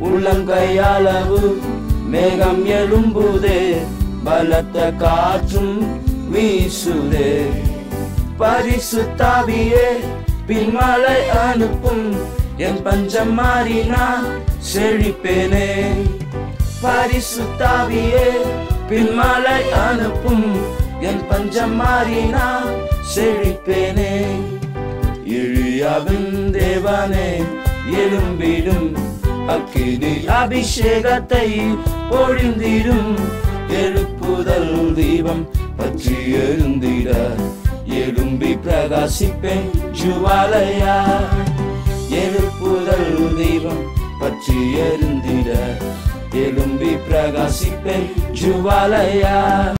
உள்ளங்கையளவு மேகம் எழும்புதே பலத்த காற்றும் வீசுதே பரிசுத்தாவியே பின்மலை அனுப்பும் என் பஞ்சம் மாறினா செழிப்பேனே பரிசுத்தாவியே பின்மலை அனுப்பும் என் பஞ்சம் மாறினா செழிப்பேனே இழியாவின் தேவனே எழும்பிடும் அக்கினி அபிஷேகத்தை பொழிந்திடும் எழுப்புதல் தீபம் பற்றி எழுந்திட எழும்பி பிரகாசிப்பேன் ஜுவாலையா எழுப்புதல் தீபம் பற்றி எழுந்திட எழும்பி பிரகாசிப்பேன் ஜுவாலையா